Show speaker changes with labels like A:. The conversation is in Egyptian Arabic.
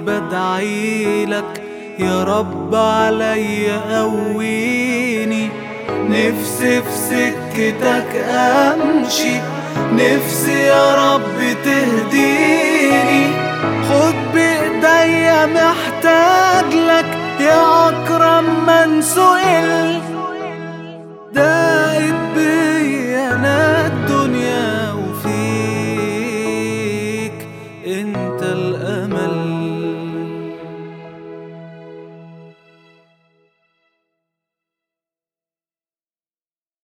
A: بدعيلك يا رب عليا قويني نفسي في سكتك امشي نفسي يا رب تهديني خد بايديا محتاج لك يا اكرم من سئل ده